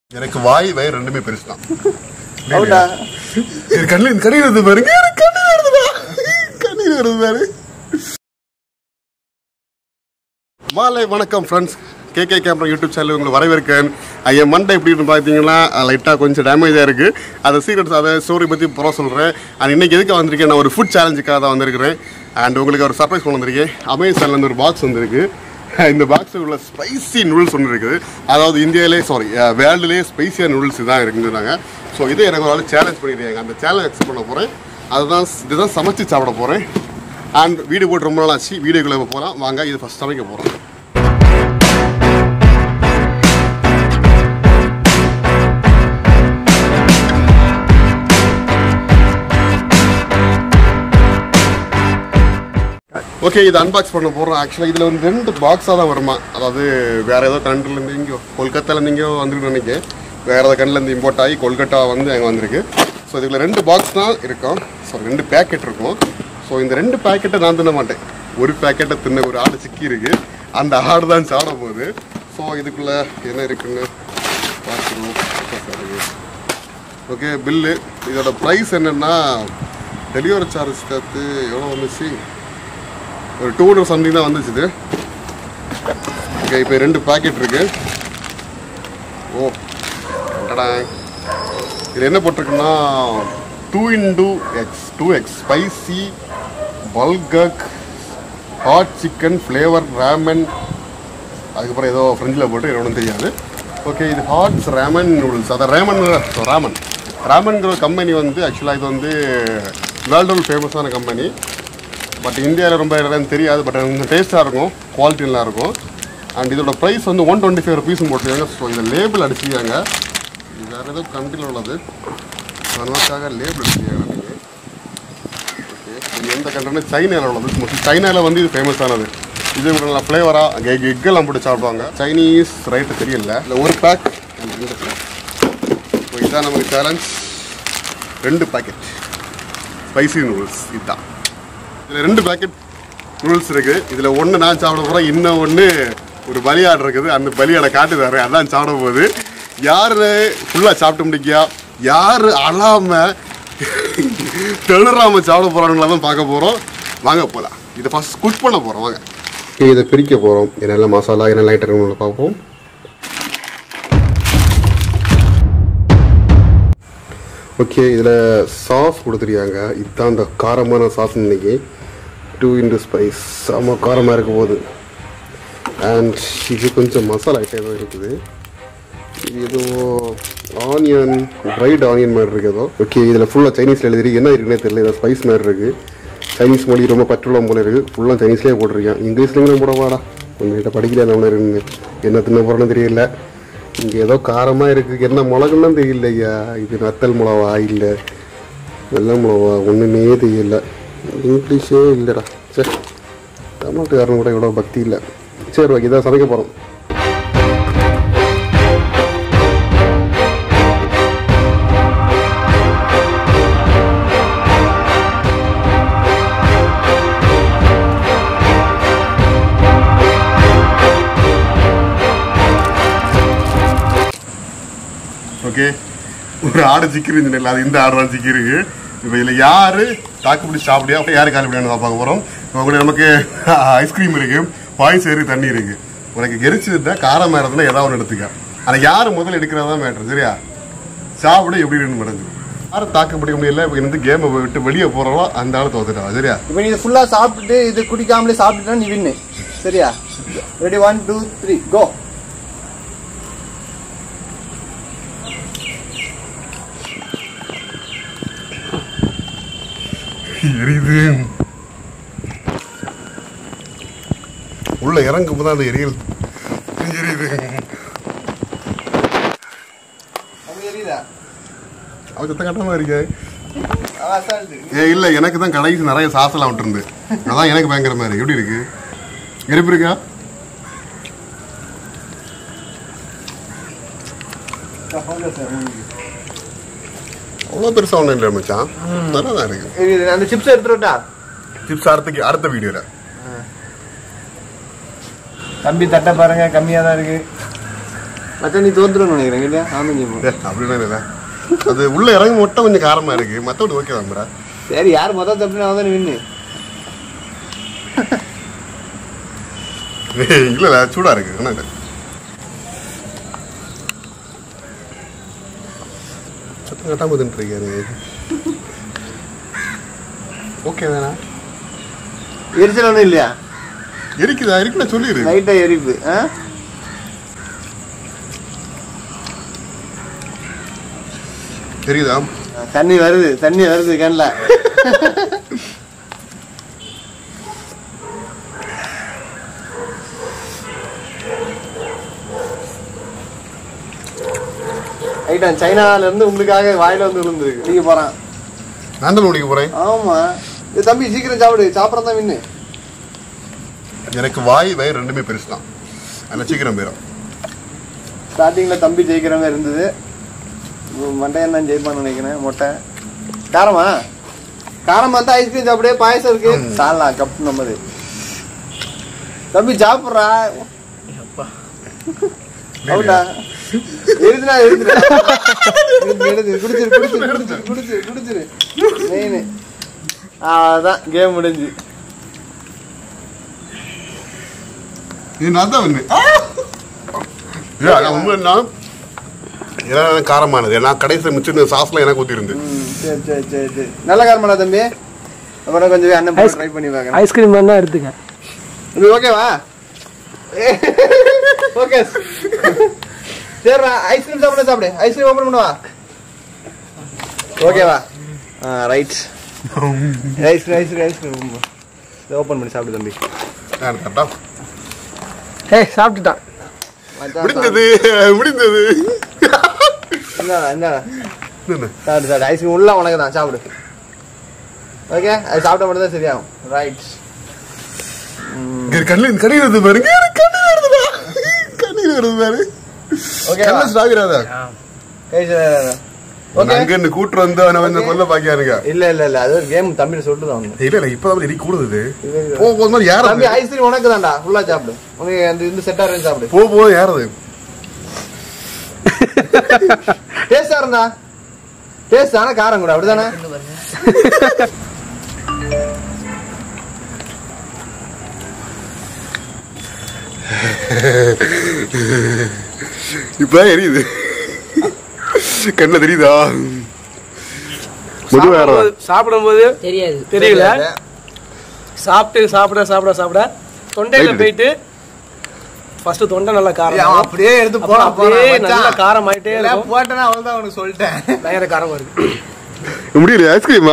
எனக்கு வாய் வயிறு ரெண்டுமே பெருசு தான் அவுட்டா என் கண்ணு என் கண்ணீர் வருது பாருங்க எனக்கு கண்ணீர் வருதுடா கண்ணீர் வருது பாரு மாலை வணக்கம் friends KK camera YouTube channel உங்களை வரவேற்கேன் அஹ் என் மண்டை எப்படின்னு பார்த்தீங்கன்னா லைட்டாக கொஞ்சம் டேமேஜாக இருக்குது அதை சீக்கிரட்ஸ் அதை ஸ்டோரி பற்றி புற சொல்கிறேன் அண்ட் இன்றைக்கி எதுக்கு வந்திருக்கேன் நான் ஒரு ஃபுட் சேலஞ்சுக்காக தான் வந்திருக்கிறேன் அண்ட் உங்களுக்கு ஒரு சர்ப்ரைஸ் கொண்டு வந்திருக்கேன் அமேசான்லேருந்து ஒரு பாக்ஸ் வந்திருக்கு இந்த பாக்ஸில் உள்ள ஸ்பைசி நூடுல்ஸ் ஒன்று இருக்குது அதாவது இந்தியாவிலே சாரி வேர்ல்டுலேயே ஸ்பைசியாக நூடுல்ஸ் தான் இருக்குதுனாங்க ஸோ இதை எனக்கு ஒரு ஆள் சேலஞ்ச் பண்ணியிருக்காங்க அந்த சேலஞ்ச் அக்செப்ட் பண்ண போகிறேன் அதுதான் இதுதான் சமைச்சு சாப்பிட போகிறேன் அண்ட் வீடியோ போட்டு ரொம்ப நாள் ஆச்சு வீடியோக்குள்ளே போகலாம் வாங்க இது ஃபஸ்ட் சமைக்க போகிறோம் ஓகே இது அன்பாக்ஸ் பண்ண போகிறோம் ஆக்சுவலாக இதில் வந்து ரெண்டு பாக்ஸாக தான் வருமா அதாவது வேறு ஏதோ கண்ட்ரிலேருந்து இங்கேயோ கொல்கத்தாலேருந்து இங்கேயோ வந்துருக்கு நினைக்கிறேன் வேறு ஏதோ கண்ட்லேருந்து இம்போர்ட் ஆகி கொல்கட்டா வந்து அங்கே வந்திருக்கு ஸோ இதுல ரெண்டு பாக்ஸ் தான் இருக்கும் ஸோ ரெண்டு பேக்கெட் இருக்கும் ஸோ இந்த ரெண்டு பேக்கெட்டை நான் தின்ன மாட்டேன் ஒரு பேக்கெட்டை தின்ன ஒரு ஆடு சிக்கி இருக்கு அந்த ஆடு தான் சாப்பிட போகுது ஸோ இதுக்குள்ளே என்ன இருக்குன்னு பார்த்துருவோம் ஓகே பில்லு இதோட ப்ரைஸ் என்னென்னா டெலிவரி சார்ஜ் சேர்த்து எவ்வளோ வந்துச்சு ஒரு டூ ஹண்ட்ரட் சம்திங் தான் வந்துச்சு இது ஓகே இப்போ ரெண்டு பாக்கெட் இருக்கு ஓ டடா. இது என்ன போட்டிருக்குன்னா two into X two X spicy buldak hot chicken flavour ramen அதுக்கப்புறம் ஏதோ ஃப்ரெஞ்சில் போட்டு ஒன்றும் தெரியாது ஓகே இது ஹாட்ஸ் ரேமன் நூடுல்ஸ் அதான் ரேமன் ராமன் ராமன்கிற கம்பெனி வந்து ஆக்சுவலாக இது வந்து வேர்ல்டு ஃபேமஸான கம்பெனி பட் இந்தியாவில் ரொம்ப இடம் தெரியாது பட் டேஸ்ட்டாக இருக்கும் குவாலிட்டி நல்லா இருக்கும் அண்ட் இதோட ப்ரைஸ் வந்து ஒன் டுவெண்ட்டி ஃபைவ் ருபீஸும் போட்டிருக்காங்க ஸோ இதில் லேபிள் அடிச்சிருக்காங்க இது வேறு ஏதோ கண்ட்ரியில் உள்ளது அதனாக்காக லேபிள் அடிச்சிருக்காங்க எனக்கு ஓகே இது எந்த கண்ட்ரினா சைனாவில் உள்ளது மோஸ்ட்லி சைனாவில் வந்து இது ஃபேமஸானது இது கூட நல்லா ஃப்ளேவராக எக்கெல்லாம் போட்டு சாப்பிடுவாங்க சைனீஸ் ரைட்டு தெரியல இல்லை ஒரு பேக் ரெண்டு பேக் ஸோ இதுதான் நமக்கு சேலஞ்ச் ரெண்டு பேக்கெட் ஸ்பைசி நூடுல்ஸ் இதுதான் இதில் ரெண்டு பேக்கெட் நூடுல்ஸ் இருக்கு இதில் ஒன்று நான் சாப்பிட போகிறேன் இன்னும் ஒன்று ஒரு பலியாடு இருக்குது அந்த பலியாடை காட்டு தரேன் அதான் சாப்பிட போகுது யார் ஃபுல்லாக சாப்பிட்டு முடிக்கியா யார் அழாமல் தெளிராம சாப்பிட போகிறாங்களா தான் பார்க்க போகிறோம் வாங்க போகலாம் இதை ஃபஸ்ட் குக் பண்ண போகிறோம் வாங்க இதை பிரிக்க போகிறோம் என்னெல்லாம் மசாலா என்னெல்லாம் ஐட்டம் பார்ப்போம் ஓகே இதில் சாஸ் கொடுத்துருக்காங்க இதுதான் இந்த காரமான சாஸ் இன்னைக்கு டூ இன்டு ஸ்பைஸ் செம்ம காரமாக இருக்க போகுது அண்ட் இது கொஞ்சம் மசாலா ஐட்டம் ஏதோ இருக்குது இது ஏதோ ஆனியன் ட்ரைட் ஆனியன் மாதிரி இருக்கு ஏதோ ஓகே இதில் ஃபுல்லாக சைனீஸில் எழுதிருக்கு என்ன இருக்குன்னே தெரியல இதில் ஸ்பைஸ் மாதிரி இருக்குது சைனீஸ் மொழி ரொம்ப பற்றுள்ள போல இருக்குது ஃபுல்லாக சைனீஸ்லேயே போட்டிருக்கேன் இங்கிலீஷ்லேயும் போட வாடா கொஞ்சம் கிட்ட படிக்கல நம்ம இருக்குன்னு என்ன தின்ன போகிறேன்னு தெரியல இங்கே ஏதோ காரமாக இருக்குது என்ன மிளகுன்னு தெரியலையா இது நத்தல் மிளவா இல்லை வெள்ளை மிளவா ஒன்றுமே தெரியல இங்கிலீஷே இல்லைடா சரி தமிழ்காரன் கூட இவ்வளோ பக்தி இல்லை சரி ஓகே இதான் சமைக்க போகிறோம் ஓகே ஒரு ஆடு சிக்கிரு இல்லை அது இந்த ஆடு தான் சிக்கிருக்கு இப்போ இதில் யார் தாக்கு பிடிச்சி சாப்பிடியா அப்போ யார் காலி பிடியான்னு பார்க்க போகிறோம் உங்களுக்கு நமக்கு ஐஸ்கிரீம் இருக்கு பாய்ஸ் இருக்கு தண்ணி இருக்கு உனக்கு எரிச்சதுட்டா காரம் மேறதுனா ஏதாவது ஒன்று எடுத்துக்க ஆனால் யார் முதல்ல எடுக்கிறதா மேட்ரு சரியா சாப்பிட எப்படி இருக்கு மேடம் யாரும் தாக்கு பிடிக்க முடியல இப்போ வந்து கேமை விட்டு வெளியே போகிறோம் அந்த ஆள் தோத்துட்டா சரியா இப்போ நீ ஃபுல்லா சாப்பிட்டுட்டு இது குடிக்காமலே சாப்பிட்டுட்டா நீ வின்னு சரியா ready one two three go எரியுது உள்ள இறங்கும் போது அந்த எரியல் எரியுது அது எரியுதா அவன் சத்த கட்டமா இருக்கே அசால்ட்டு ஏ இல்ல எனக்கு தான் கடைசி நிறைய சாசலாம் விட்டுருந்து அதான் எனக்கு பயங்கரமா இருக்கு எப்படி இருக்கு எரிப்பு இருக்கா அவ்வளோ பெருசா ஒன்றும் இல்லை மச்சான் நல்லா தான் இருக்கு எரியுது அந்த சிப்ஸ் எடுத்துட்டா சிப்ஸ் அடுத்த அடுத்த வீடியோல தம்பி தட்டை பாருங்க கம்மியா தான் இருக்கு மச்சான் நீ தோத்துருன்னு நினைக்கிறேன் இல்லையா ஆமாம் நீ ஏ, அப்படிலாம் இல்லை அது உள்ள இறங்கி மட்டும் கொஞ்சம் காரமா இருக்கு மற்றபடி ஓகே தான்டா சரி யார் மொத்தம் தப்புனா அவன் வின்னு இல்ல இல்ல சூடா இருக்கு என்ன இது? சத்தம் கட்டாம தின்ட்டுருக்காரு ஓகே தானே எரிச்சல் ஒன்றும் இல்லையா இருக்குதா இருக்குல்ல சொல்லிடு லைட்டாக எரிப்பு ஆ தெரியுதா தண்ணி வருது தண்ணி வருது கண்ணில் ஐட்டம் சைனால இருந்து உங்களுக்காக வாயில வந்து விழுந்துருக்கு நீங்க போறான் நான் தான் முடிக்க போறேன் ஆமா இது தம்பி சீக்கிரம் சாப்பிடு சாப்பிட்றதா தான் வின்னு எனக்கு வாய் வயிறு ரெண்டுமே பெருசு தான் அதில் சீக்கிரம் போயிடும் ஸ்டார்டிங்ல தம்பி ஜெயிக்கிற மாதிரி இருந்தது மண்டையன் தான் ஜெயிப்பான்னு நினைக்கிறேன் மொட்டை காரமா காரமா இருந்தா ஐஸ்கிரீம் சாப்பிடு பாயசம் இருக்கு சாப்பிடலாம் கப் நம்மது தம்பி சாப்பிட்றா அவுட்டா எரிதுனா எரிதுடா எடுத்து குடிச்சிரு குடிச்சிரு குடிச்சிரு குடிச்சிரு குடிச்சிரு மெயின் அதான் கேம் முடிஞ்சு இது நான் தான் வந்து ஏன் நான் உண்மைன்னா இதெல்லாம் காரமானது ஏன்னா கடைசியில் மிச்சம் சாஸ்லாம் எனக்கு ஊற்றிருந்து ம், சரி சரி சரி சரி நல்ல காரமாடா தம்பி அப்புறம் கொஞ்சம் அண்ணன் ட்ரை பண்ணி பார்க்கறேன் ஐஸ்கிரீம் வேணா எடுத்துக்க இது ஓகேவா ஓகே சரிடா ஐஸ்கிரீம் சாப்பிட சாப்பிடு ஐஸ்கிரீம் ஓபன் பண்ணுவா ஓகேவா ஆ right ice cream ice cream ice cream open பண்ணி சாப்பிடு தம்பி கரெக்டா ஏய் சாப்பிட்டுட்டான் மச்சான், முடிந்தது முடிந்தது இந்தாடா இந்தாடா என்ன? சாப்பிடு சாப்பிடு ஐஸ்கிரீம் உள்ள உனக்கு தான் சாப்பிடு ஓகே அது சாப்பிட்ட மட்டும் தான் சரியாகும் ரைட் இங்க கண்ணில் கண்ணீர் வருது பாருங்க எனக்கு கண்ணீர் வருதுடா கண்ணீர் வருது பாரு ஓகே கண்ணு சாகிறாத ஓகே அங்க இருந்து கூட்டு வந்து அவனை வந்து கொல்ல பாக்கியாருங்க இல்ல இல்ல இல்ல அது ஒரு கேம் தம்பி சொல்லிட்டு தான் வந்தோம் இல்ல இல்ல இப்பதான் எரி கூடுது இது- போ போது யார் தம்பி ஐஸ்கிரீம் உனக்கு தான்டா ஃபுல்லா சாப்பிடு உனக்கு அந்த இந்த செட்டா இருந்து சாப்பிடு போ போ யாரது டேஸ்டா இருந்தா டேஸ்ட் ஆனா காரம் கூட அப்படிதானே இப்பதான் எரியுது கண்ணுல தெரியுதா முது வேற சாப்பிடும்போது- சாப்பிடும்போது தெரியாது தெரியல சாப்பிட்டு சாப்பிட சாப்பிட சாப்பிட தொண்டையில Right. போயிட்டு ஃபர்ஸ்ட் தொண்டை நல்லா ஏய், காரம் அவன் அப்படியே எடுத்து அப்புறம் போறான் அப்படியே போறான் நல்லா மச்சான். காரம் ஆயிட்டே எல்லாம் இருக்கும் போட்டேன்னா அவ்வளவுதான் உனக்கு சொல்லிட்டேன் பயங்கர காரமா இருக்கு முடியல ஐஸ்கிரீமா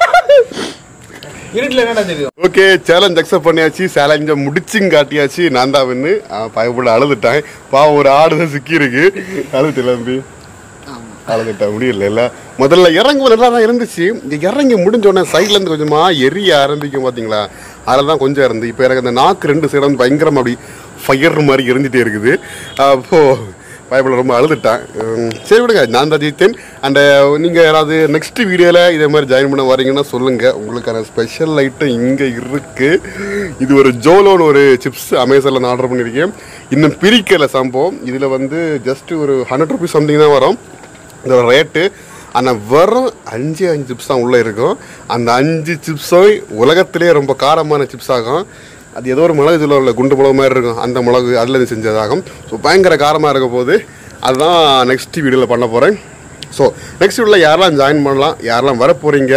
இருட்டுல என்னடா தெரியும் ஓகே சேலஞ்ச் அக்செப்ட் பண்ணியாச்சு சேலஞ்ச முடிச்சும் காட்டியாச்சு நான் தான் வந்து பயப்பட அழுதுட்டேன் பாவம் ஒரு ஆடு தான் சிக்கி இருக்கு அழுதுட்டு தம்பி அழுதுட்டேன் முடியல இல்ல முதல்ல இறங்கும் நல்லா தான் இருந்துச்சு இங்க இறங்கி முடிஞ்ச உடனே சைட்ல இருந்து கொஞ்சமா எரிய ஆரம்பிக்கும் பாத்தீங்களா அதில் தான் கொஞ்சம் இருந்து இப்போ எனக்கு அந்த நாக்கு ரெண்டு சைடு வந்து பயங்கரமா அப்படி ஃபயர் மாதிரி எரிஞ்சிட்டே இருக்குது அப்போ பயப்பட ரொம்ப அழுதுட்டேன் உம், சரி விடுங்க நான் தான் ஜெயித்தேன் அண்ட் நீங்கள் யாராவது நெக்ஸ்ட் வீடியோவில் இதே மாதிரி ஜாயின் பண்ண வரீங்கன்னா சொல்லுங்கள் உங்களுக்கான ஸ்பெஷல் ஐட்டம் இங்கே இருக்குது இது ஒரு ஜோலோன்னு ஒரு சிப்ஸ் அமேசானில் நான் ஆர்டர் பண்ணியிருக்கேன் இன்னும் பிரிக்கலை சம்பவம் இதில் வந்து ஜஸ்ட் ஒரு ஹண்ட்ரட் ருபீஸ் சம்திங் தான் வரும் இதோட ரேட்டு ஆனால் வெறும் அஞ்சு அஞ்சு சிப்ஸ் தான் உள்ளே இருக்கும் அந்த அஞ்சு சிப்ஸும் உலகத்திலே ரொம்ப காரமான சிப்ஸ் ஆகும் அது ஏதோ ஒரு மிளகு சொல்லுவாங்கல்ல குண்டு மிளகு மாதிரி இருக்கும் அந்த மிளகு அதில் இது செஞ்சதாகும் ஸோ பயங்கர காரமாக இருக்க போது அதுதான் நெக்ஸ்ட் வீடியோவில் பண்ண போகிறேன் ஸோ நெக்ஸ்ட் வீடியோவில் யாரெல்லாம் ஜாயின் பண்ணலாம் யாரெல்லாம் வர போகிறீங்க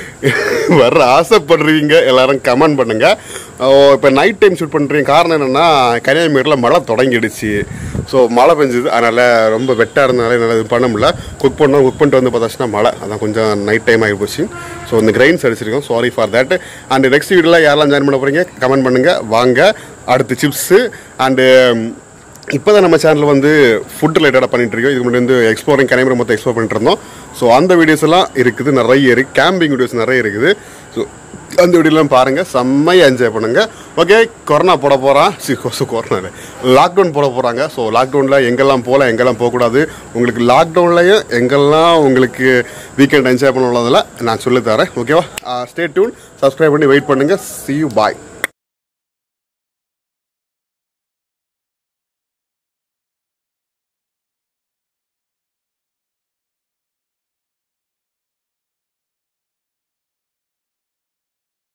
வர ஆசைப்படுறீங்க எல்லாரும் கமெண்ட் பண்ணுங்க இப்போ நைட் டைம் ஷூட் பண்ணுறீங்க காரணம் என்னென்னா கன்னியாகுமரியில் மழை தொடங்கிடுச்சு ஸோ மழை பெஞ்சுது அதனால் ரொம்ப வெட்டாக இருந்தனால என்னால் இது பண்ண முடியல குக் பண்ணோம் குக் பண்ணிட்டு வந்து பார்த்தாச்சுன்னா மழை அதான் கொஞ்சம் நைட் டைம் ஆகி போச்சு ஸோ இந்த கிரைன்ஸ் அடிச்சிருக்கோம் sorry for that and next வீடியோவில் யாரெல்லாம் ஜாயின் பண்ண போகிறீங்க கமெண்ட் பண்ணுங்கள் வாங்க அடுத்து சிப்ஸு அண்டு இப்போ தான் நம்ம சேனலில் வந்து ஃபுட் ரிலேட்டடாக பண்ணிட்டு இருக்கோம் இது முன்னாடி வந்து எக்ஸ்ப்ளோரிங் கனைமரை மொத்தம் எக்ஸ்ப்ளோர் பண்ணிட்டு இருந்தோம் ஸோ அந்த வீடியோஸ் எல்லாம் இருக்குது நிறைய இருக்குது கேம்பிங் வீடியோஸ் நிறைய இருக்குது ஸோ அந்த வீடியோலாம் பாருங்கள் செம்மையாக என்ஜாய் பண்ணுங்கள் ஓகே கொரோனா போட போகிறான் சி கொசு கொரோனா லாக்டவுன் போட போகிறாங்க ஸோ லாக்டவுனில் எங்கெல்லாம் போகலாம் எங்கெல்லாம் போகக்கூடாது உங்களுக்கு லாக்டவுன்லையும் எங்கெல்லாம் உங்களுக்கு வீக்கெண்ட் என்ஜாய் பண்ண உள்ளதில் நான் சொல்லித் தரேன் ஓகேவா ஸ்டே டியூன் சப்ஸ்கிரைப் பண்ணி வெயிட் பண்ணுங்கள் see you பாய்